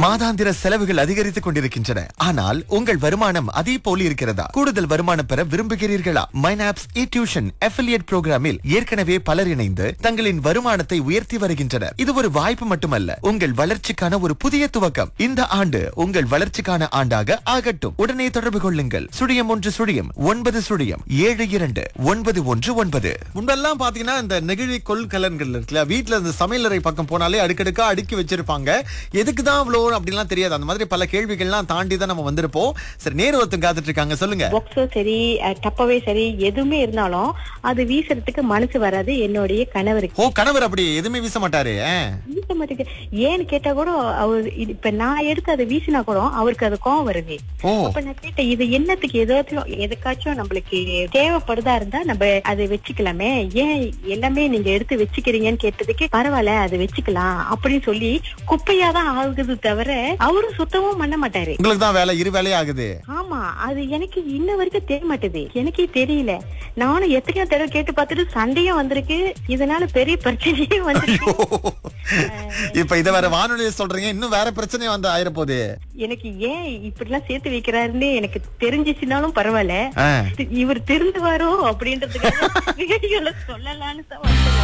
மாதாந்திர செலவுகள் அதிகரித்துக் கொண்டிருக்கின்றன ஆனால் உங்கள் வருமானம் அதே போல இருக்கிறதா கூடுதல் வருமானம் பெற விரும்புகிறீர்களா மைனாப்ஸ் இ டியூஷன் அஃபிலியேட் புரோகிராமில் ஏற்கனவே பலர் இணைந்து தங்களின் வருமானத்தை உயர்த்தி வருகின்றனர் இது ஒரு வாய்ப்பு மட்டுமல்ல உங்கள் வளர்ச்சிக்கான ஒரு புதிய துவக்கம் இந்த ஆண்டு உங்கள் வளர்ச்சிக்கான ஆண்டாக ஆகட்டும் உடனே தொடர்பு கொள்ளுங்கள் சுழியம் ஒன்று சுழியம் ஒன்பது சுழியம் ஏழு இரண்டு ஒன்பது ஒன்று ஒன்பது முன்பெல்லாம் பாத்தீங்கன்னா இந்த நெகிழி கொள்கலன்கள் இருக்குல்ல வீட்டுல இந்த சமையலறை பக்கம் போனாலே அடுக்கடுக்கா அடுக்கி வச்சிருப்பாங்க எதுக்கு தான் இவ்வளோ அப்படின்லாம் தெரியாது அந்த மாதிரி பல கேள்விகள்லாம் தாண்டி தான் நம்ம வந்திருப்போம் சரி நேரு ஒருத்தன் காத்துட்டு இருக்காங்க சொல்லுங்க பாக்ஸோ சரி அஹ், டப்பாவே சரி எதுவுமே இருந்தாலும் அது வீசுறதுக்கு மனசு வராது என்னுடைய கணவருக்கு ஓ கணவர் அப்படி எதுவுமே வீச மாட்டாரு ஆ. வீச மாட்டேங்குது ஏன்னு கேட்டா கூட அவர் இது- இப்ப நான் எடுத்து அதை வீசினா கூட அவருக்கு அது கோவம் வருது ஓ அப்ப நான் கேட்டேன் இது என்னத்துக்கு ஏதாச்சும் எதுக்காச்சும் நம்மளுக்கு தேவைப்படுதா இருந்தா நம்ம அதை வச்சுக்கலாமே ஏன் எல்லாமே நீங்க எடுத்து வச்சுக்கிறீங்கன்னு கேட்டதுக்கு பரவாயில்ல அதை வச்சுக்கலாம் அப்படின்னு சொல்லி குப்பையா தான் ஆகுது தவிர அவரும் சுத்தமும் பண்ண மாட்டாரு உங்களுக்கு தான் வேலை இரு வேலையே ஆகுது ஆமா அது எனக்கு இன்ன வரைக்கும் தெரிய மாட்டேது எனக்கே தெரியல நானும் எத்தனையோ தடவை கேட்டு பார்த்துட்டு சண்டையும் வந்திருக்கு இதனால பெரிய பிரச்சனையும் வந்திருக்கு இப்ப இத வேற வானொலியை சொல்றீங்க இன்னும் வேற பிரச்சனை வந்து ஆயிரப்போகுது எனக்கு ஏன் இப்படி எல்லாம் சேர்த்து வைக்கிறாருன்னு எனக்கு தெரிஞ்சிச்சுனாலும் பரவாயில்ல ஆ. இவர் திருந்துவாரோ அப்படின்றதுக்காக வீடியோல சொல்லலாம்னு தான் வந்தேன்.